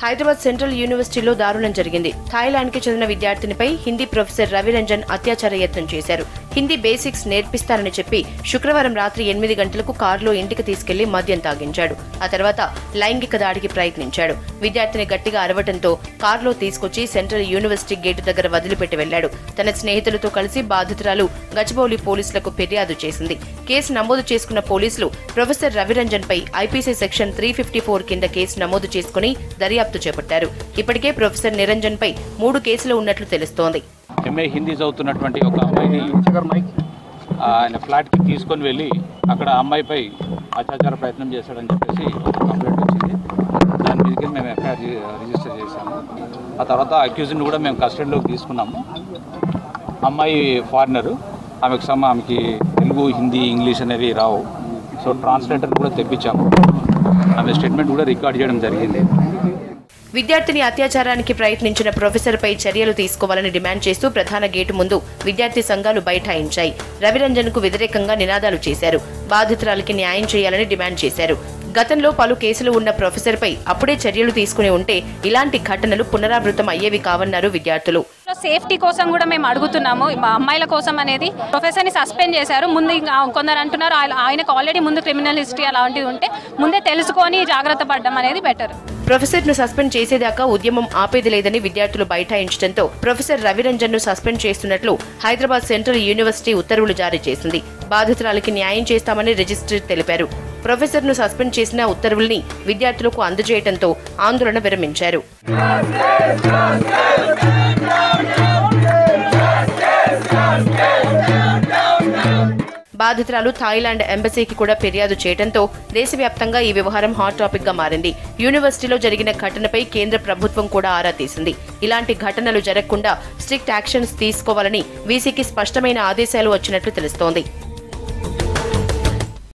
Hyderabad central యూనివర్సిటీలో దారుణం జరిగింది థాయిలాండ్ కి చెందిన విద్యార్థినిపై హిందీ ప్రొఫెసర్ రవిరంజన్ అత్యాచార యత్నం చేశారు హిందీ బేసిక్స్ నేర్పిస్తారని చెప్పి శుక్రవారం రాత్రి ఎనిమిది గంటలకు కారులో ఇంటికి తీసుకెళ్లి మద్యం తాగించాడు ఆ తర్వాత లైంగిక దాడికి ప్రయత్నించాడు విద్యార్థిని గట్టిగా అరవటంతో కారులో తీసుకొచ్చి సెంట్రల్ యూనివర్సిటీ గేటు దగ్గర వదిలిపెట్టి వెళ్లాడు తన స్నేహితులతో కలిసి బాధితురాలు గచ్చిబౌలి పోలీసులకు ఫిర్యాదు చేసింది కేసు నమోదు చేసుకున్న పోలీసులు ప్రొఫెసర్ రవిరంజన్ పై IPC section three fifty four కింద కేసు నమోదు చేసుకుని దర్యాప్తు చేపట్టారు ఇప్పటికే ప్రొఫెసర్ నిరంజన్ పై మూడు కేసులు ఉన్నట్లు తెలుస్తోంది ఎంఏ హిందీ చదువుతున్నటువంటి ఒక అమ్మాయిని ఆ, ఆయన ఫ్లాట్కి తీసుకొని వెళ్ళి అక్కడ ఆ అమ్మాయిపై అత్యాచార ప్రయత్నం చేశాడని చెప్పేసి ఒక కంప్లైంట్ వచ్చింది దాని మీదకి మేము ఎఫ్ఐఆర్ రిజిస్టర్ చేశాము ఆ తర్వాత అక్యూజ్ని కూడా మేము కస్టడీలోకి తీసుకున్నాము అమ్మాయి ఫారినరు ఆమెకు సమ ఆమెకి తెలుగు హిందీ ఇంగ్లీష్ అనేవి రావు సో ట్రాన్స్లేటర్ కూడా తెప్పించాము ఆమె స్టేట్మెంట్ కూడా రికార్డ్ చేయడం జరిగింది విద్యార్థిని అత్యాచారానికి ప్రయత్నించిన ప్రొఫెసర్ పై చర్యలు తీసుకోవాలని డిమాండ్ చేస్తూ ప్రధాన గేటు ముందు విద్యార్థి సంఘాలు బైఠాయించాయి రవిరంజన్ కు వ్యతిరేకంగా నినాదాలు చేశారు బాధితురాలికి న్యాయం చేయాలని డిమాండ్ చేశారు గతంలో పలు కేసులు ఉన్న ప్రొఫెసర్ పై అప్పుడే చర్యలు తీసుకుని ఉంటే ఇలాంటి ఘటనలు పునరావృతం అయ్యేవి కావన్నారు విద్యార్థులు లో సేఫ్టీ కోసం కూడా మేము అడుగుతున్నాము మా అమ్మాయిల కోసం అనేది ప్రొఫెసర్ ని సస్పెండ్ చేశారు ముందు ఇంకా కొందరు అంటున్నారు ఆయన- ఆయనకు ఆల్రెడీ ముందు క్రిమినల్ హిస్టరీ అలాంటివి ఉంటే ముందే తెలుసుకొని జాగ్రత్త పడడం అనేది బెటర్ ప్రొఫెసర్ ను సస్పెండ్ చేసేదాకా ఉద్యమం ఆపేది లేదని విద్యార్థులు బైఠాయించడంతో ప్రొఫెసర్ రవిరంజన్ ను సస్పెండ్ చేస్తున్నట్లు హైదరాబాద్ సెంట్రల్ యూనివర్సిటీ ఉత్తర్వులు జారీ చేసింది బాధితురాలికి న్యాయం చేస్తామని రిజిస్ట్రార్ తెలిపారు ప్రొఫెసర్ ను సస్పెండ్ చేసిన ఉత్తర్వుల్ని విద్యార్థులకు అందజేయడంతో ఆందోళన విరమించారు బాధితురాలు థాయిలాండ్ ఎంబసీకి కూడా ఫిర్యాదు చేయడంతో దేశవ్యాప్తంగా ఈ వ్యవహారం హాట్ టాపిక్ గా మారింది యూనివర్సిటీలో జరిగిన ఘటనపై కేంద్ర ప్రభుత్వం కూడా ఆరా తీసింది ఇలాంటి ఘటనలు జరగకుండా స్ట్రిక్ట్ యాక్షన్స్ తీసుకోవాలని వీసీకి స్పష్టమైన ఆదేశాలు వచ్చినట్లు తెలుస్తోంది